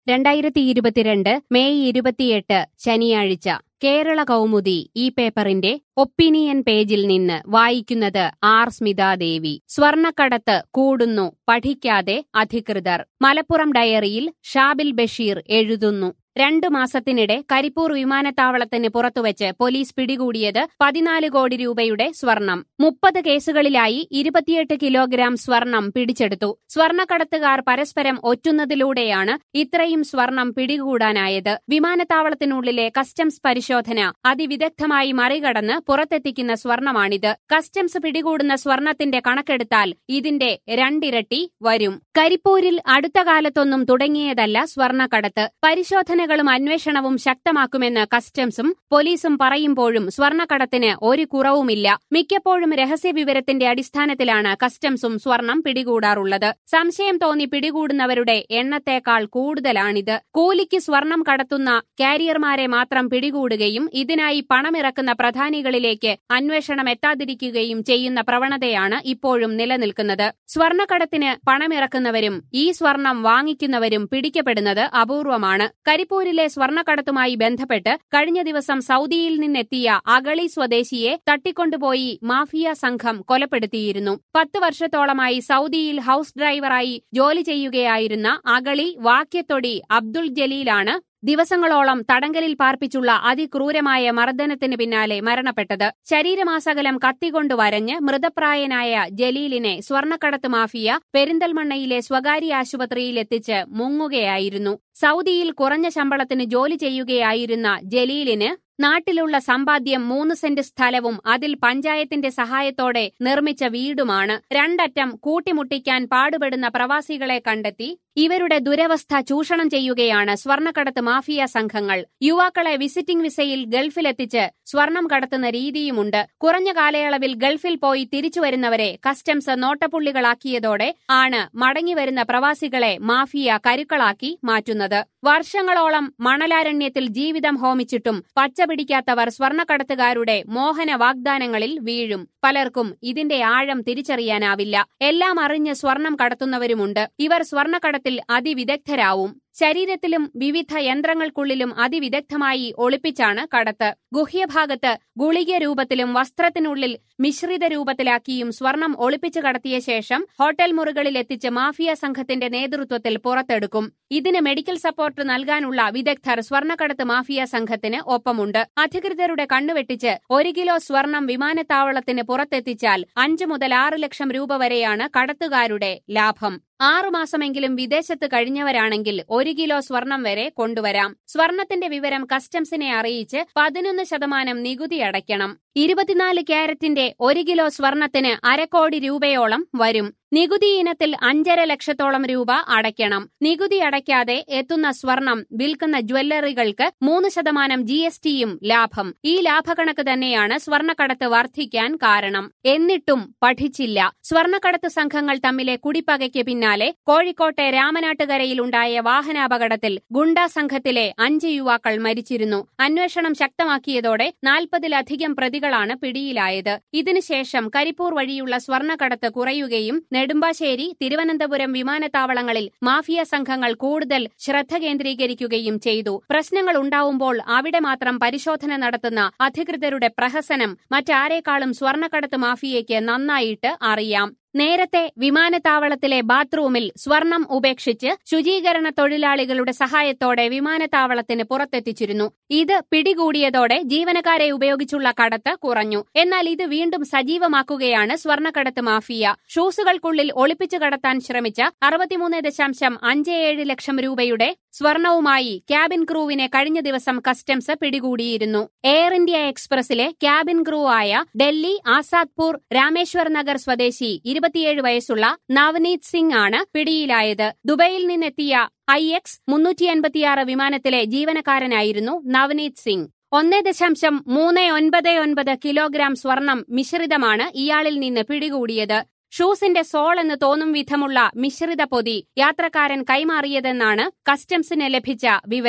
രണ്ടായിരത്തി ഇരുപത്തിരണ്ട് മെയ് ഇരുപത്തിയെട്ട് ശനിയാഴ്ച കേരള കൗമുദി ഈ പേപ്പറിന്റെ ഒപ്പീനിയൻ പേജിൽ നിന്ന് വായിക്കുന്നത് ആർ സ്മിതാദേവി സ്വർണക്കടത്ത് കൂടുന്നു പഠിക്കാതെ അധികൃതർ മലപ്പുറം ഡയറിയിൽ ഷാബിൽ ബഷീർ എഴുതുന്നു രണ്ടു മാസത്തിനിടെ കരിപ്പൂർ വിമാനത്താവളത്തിന് പുറത്തുവച്ച് പോലീസ് പിടികൂടിയത് പതിനാല് കോടി രൂപയുടെ സ്വർണം മുപ്പത് കേസുകളിലായി ഇരുപത്തിയെട്ട് കിലോഗ്രാം സ്വർണം പിടിച്ചെടുത്തു സ്വർണക്കടത്തുകാർ പരസ്പരം ഒറ്റുന്നതിലൂടെയാണ് ഇത്രയും സ്വർണം പിടികൂടാനായത് വിമാനത്താവളത്തിനുള്ളിലെ കസ്റ്റംസ് പരിശോധന അതിവിദഗ്ധമായി മറികടന്ന് പുറത്തെത്തിക്കുന്ന സ്വർണമാണിത് കസ്റ്റംസ് പിടികൂടുന്ന സ്വർണത്തിന്റെ കണക്കെടുത്താൽ ഇതിന്റെ രണ്ടിരട്ടി വരും കരിപ്പൂരിൽ അടുത്ത കാലത്തൊന്നും തുടങ്ങിയതല്ല സ്വർണക്കടത്ത് പരിശോധനകളും അന്വേഷണവും ശക്തമാക്കുമെന്ന് കസ്റ്റംസും പോലീസും പറയുമ്പോഴും സ്വർണക്കടത്തിന് ഒരു കുറവുമില്ല മിക്കപ്പോഴും രഹസ്യവിവരത്തിന്റെ അടിസ്ഥാനത്തിലാണ് കസ്റ്റംസും സ്വർണം പിടികൂടാറുള്ളത് സംശയം തോന്നി പിടികൂടുന്നവരുടെ എണ്ണത്തേക്കാൾ കൂടുതലാണിത് കൂലിക്ക് സ്വർണം കടത്തുന്ന കാരിയർമാരെ മാത്രം പിടികൂടുകയും ഇതിനായി പണമിറക്കുന്ന പ്രധാനികളിലേക്ക് അന്വേഷണം എത്താതിരിക്കുകയും ചെയ്യുന്ന പ്രവണതയാണ് ഇപ്പോഴും നിലനിൽക്കുന്നത് സ്വർണക്കടത്തിന് പണമിറക്കുന്നവരും ഈ സ്വർണം വാങ്ങിക്കുന്നവരും പിടിക്കപ്പെടുന്നത് അപൂർവമാണ് കരിപ്പൂരിലെ സ്വർണക്കടത്തുമായി ബന്ധപ്പെട്ട് കഴിഞ്ഞ ദിവസം സൗദിയിൽ നിന്നെത്തിയ അഗളി സ്വദേശിയെ തട്ടിക്കൊണ്ടുപോയി മാഫിയ സംഘം കൊലപ്പെടുത്തിയിരുന്നു പത്ത് വർഷത്തോളമായി സൗദിയിൽ ഹൌസ് ഡ്രൈവറായി ജോലി ചെയ്യുകയായിരുന്ന അഗളി വാക്യത്തൊടി അബ്ദുൾ ജലീലാണ് ദിവസങ്ങളോളം തടങ്കലിൽ പാർപ്പിച്ചുള്ള അതിക്രൂരമായ മർദ്ദനത്തിന് പിന്നാലെ മരണപ്പെട്ടത് ശരീരമാസകലം കത്തികൊണ്ട് വരഞ്ഞ് മൃതപ്രായനായ ജലീലിനെ സ്വർണക്കടത്ത് മാഫിയ പെരിന്തൽമണ്ണയിലെ സ്വകാര്യ ആശുപത്രിയിലെത്തിച്ച് മുങ്ങുകയായിരുന്നു സൗദിയിൽ കുറഞ്ഞ ശമ്പളത്തിന് ജോലി ചെയ്യുകയായിരുന്ന ജലീലിന് നാട്ടിലുള്ള സമ്പാദ്യം മൂന്ന് സെന്റ് സ്ഥലവും അതിൽ പഞ്ചായത്തിന്റെ സഹായത്തോടെ നിർമ്മിച്ച വീടുമാണ് രണ്ടറ്റം കൂട്ടിമുട്ടിക്കാൻ പാടുപെടുന്ന പ്രവാസികളെ കണ്ടെത്തി ഇവരുടെ ദുരവസ്ഥ ചൂഷണം ചെയ്യുകയാണ് സ്വർണക്കടത്ത് മാഫിയ സംഘങ്ങൾ യുവാക്കളെ വിസിറ്റിംഗ് വിസയിൽ ഗൾഫിലെത്തിച്ച് സ്വർണം കടത്തുന്ന രീതിയുമുണ്ട് കുറഞ്ഞ കാലയളവിൽ ഗൾഫിൽ പോയി തിരിച്ചുവരുന്നവരെ കസ്റ്റംസ് നോട്ടപ്പുള്ളികളാക്കിയതോടെ ആണ് മടങ്ങിവരുന്ന പ്രവാസികളെ മാഫിയ കരുക്കളാക്കി മാറ്റുന്നത് വർഷങ്ങളോളം മണലാരണ്യത്തിൽ ജീവിതം ഹോമിച്ചിട്ടും പച്ചപിടിക്കാത്തവർ സ്വർണക്കടത്തുകാരുടെ മോഹന വാഗ്ദാനങ്ങളിൽ വീഴും പലർക്കും ഇതിന്റെ ആഴം തിരിച്ചറിയാനാവില്ല എല്ലാം അറിഞ്ഞ് സ്വർണം കടത്തുന്നവരുമുണ്ട് ഇവർ സ്വർണക്കടത്തിൽ അതിവിദഗ്ധരാവും ശരീരത്തിലും വിവിധ യന്ത്രങ്ങൾക്കുള്ളിലും അതിവിദഗ്ധമായി ഒളിപ്പിച്ചാണ് കടത്ത് ഗുഹ്യഭാഗത്ത് ഗുളിക രൂപത്തിലും വസ്ത്രത്തിനുള്ളിൽ മിശ്രിത രൂപത്തിലാക്കിയും സ്വർണം ഒളിപ്പിച്ചു കടത്തിയ ശേഷം ഹോട്ടൽ മുറികളിൽ എത്തിച്ച് മാഫിയ സംഘത്തിന്റെ നേതൃത്വത്തിൽ പുറത്തെടുക്കും ഇതിന് മെഡിക്കൽ സപ്പോർട്ട് നൽകാനുള്ള വിദഗ്ധർ സ്വർണക്കടത്ത് മാഫിയ സംഘത്തിന് ഒപ്പമുണ്ട് അധികൃതരുടെ കണ്ണുവെട്ടിച്ച് ഒരു കിലോ സ്വർണം വിമാനത്താവളത്തിന് പുറത്തെത്തിച്ചാൽ അഞ്ചു മുതൽ ആറ് ലക്ഷം രൂപ വരെയാണ് കടത്തുകാരുടെ ലാഭം ആറുമാസമെങ്കിലും വിദേശത്ത് കഴിഞ്ഞവരാണെങ്കിൽ ഒരു കിലോ സ്വർണം വരെ കൊണ്ടുവരാം സ്വർണത്തിന്റെ വിവരം കസ്റ്റംസിനെ അറിയിച്ച് പതിനൊന്ന് ശതമാനം നികുതി അടയ്ക്കണം ഇരുപത്തിനാല് ക്യാരറ്റിന്റെ ഒരു കിലോ സ്വർണത്തിന് അരക്കോടി രൂപയോളം വരും നികുതി ഇനത്തിൽ അഞ്ചര ലക്ഷത്തോളം രൂപ അടയ്ക്കണം നികുതി അടയ്ക്കാതെ എത്തുന്ന സ്വർണം വിൽക്കുന്ന ജ്വല്ലറികൾക്ക് മൂന്ന് ശതമാനം ജി എസ് ടിയും ലാഭം ഈ ലാഭക്കണക്ക് തന്നെയാണ് സ്വർണക്കടത്ത് വർദ്ധിക്കാൻ കാരണം എന്നിട്ടും പഠിച്ചില്ല സ്വർണക്കടത്ത് സംഘങ്ങൾ തമ്മിലെ കുടിപ്പകയ്ക്ക് പിന്നാലെ കോഴിക്കോട്ടെ രാമനാട്ടുകരയിലുണ്ടായ വാഹനാപകടത്തിൽ ഗുണ്ടാ സംഘത്തിലെ അഞ്ച് യുവാക്കൾ മരിച്ചിരുന്നു അന്വേഷണം ശക്തമാക്കിയതോടെ നാൽപ്പതിലധികം പ്രതികളാണ് പിടിയിലായത് ഇതിനുശേഷം കരിപ്പൂർ വഴിയുള്ള സ്വർണക്കടത്ത് കുറയുകയും നെടുമ്പാശ്ശേരി തിരുവനന്തപുരം വിമാനത്താവളങ്ങളിൽ മാഫിയ സംഘങ്ങൾ കൂടുതൽ ശ്രദ്ധ കേന്ദ്രീകരിക്കുകയും ചെയ്തു പ്രശ്നങ്ങൾ ഉണ്ടാവുമ്പോൾ അവിടെ മാത്രം പരിശോധന നടത്തുന്ന അധികൃതരുടെ പ്രഹസനം മറ്റാരേക്കാളും സ്വർണക്കടത്ത് മാഫിയയ്ക്ക് നന്നായിട്ട് അറിയാം നേരത്തെ വിമാനത്താവളത്തിലെ ബാത്റൂമിൽ സ്വർണം ഉപേക്ഷിച്ച് ശുചീകരണ തൊഴിലാളികളുടെ സഹായത്തോടെ വിമാനത്താവളത്തിന് പുറത്തെത്തിച്ചിരുന്നു ഇത് പിടികൂടിയതോടെ ജീവനക്കാരെ ഉപയോഗിച്ചുള്ള കടത്ത് കുറഞ്ഞു എന്നാൽ ഇത് വീണ്ടും സജീവമാക്കുകയാണ് സ്വർണക്കടത്ത് മാഫിയ ഷൂസുകൾക്കുള്ളിൽ ഒളിപ്പിച്ചു കടത്താൻ ശ്രമിച്ച അറുപത്തിമൂന്ന് ദശാംശം അഞ്ച് ഏഴ് ലക്ഷം രൂപയുടെ സ്വർണവുമായി ക്യാബിൻ ക്രൂവിനെ കഴിഞ്ഞ ദിവസം കസ്റ്റംസ് പിടികൂടിയിരുന്നു എയർ ഇന്ത്യ എക്സ്പ്രസിലെ ക്യാബിൻ ക്രൂ ആയ ഡൽഹി ആസാദ്പൂർ രാമേശ്വർ നഗർ സ്വദേശി ഇരുപത്തിയേഴ് വയസ്സുള്ള നവനീത് സിംഗ് ആണ് പിടിയിലായത് ദുബൈയിൽ നിന്നെത്തിയ ഐ എക്സ് മുന്നൂറ്റി അൻപത്തിയാറ് വിമാനത്തിലെ ജീവനക്കാരനായിരുന്നു നവനീത് സിംഗ് ഒന്ന് ദശാംശം മൂന്ന് ഒൻപത് ഒൻപത് കിലോഗ്രാം സ്വർണം മിശ്രിതമാണ് ഇയാളിൽ നിന്ന് പിടികൂടിയത് ഷൂസിന്റെ സോൾ എന്ന് തോന്നും വിധമുള്ള മിശ്രിത പൊതി യാത്രക്കാരൻ കൈമാറിയതെന്നാണ് കസ്റ്റംസിന് ലഭിച്ച വിവരം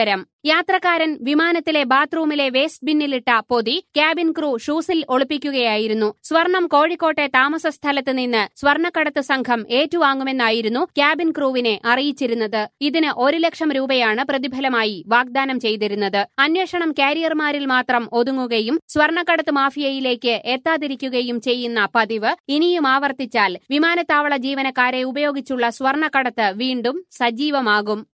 യാത്രക്കാരൻ വിമാനത്തിലെ ബാത്റൂമിലെ വേസ്റ്റ് ബിന്നിലിട്ട പൊതി ക്യാബിൻ ക്രൂ ഷൂസിൽ ഒളിപ്പിക്കുകയായിരുന്നു സ്വർണം കോഴിക്കോട്ടെ താമസ സ്ഥലത്ത് നിന്ന് സ്വർണ്ണക്കടത്ത് സംഘം ഏറ്റുവാങ്ങുമെന്നായിരുന്നു ക്യാബിൻ ക്രൂവിനെ അറിയിച്ചിരുന്നത് ഇതിന് ഒരു ലക്ഷം രൂപയാണ് പ്രതിഫലമായി വാഗ്ദാനം ചെയ്തിരുന്നത് അന്വേഷണം കാരിയർമാരിൽ മാത്രം ഒതുങ്ങുകയും സ്വർണ്ണക്കടത്ത് മാഫിയയിലേക്ക് എത്താതിരിക്കുകയും ചെയ്യുന്ന പതിവ് ഇനിയും ആവർത്തിച്ചാൽ വിമാനത്താവള ജീവനക്കാരെ ഉപയോഗിച്ചുള്ള സ്വർണ്ണക്കടത്ത് വീണ്ടും സജീവമാകും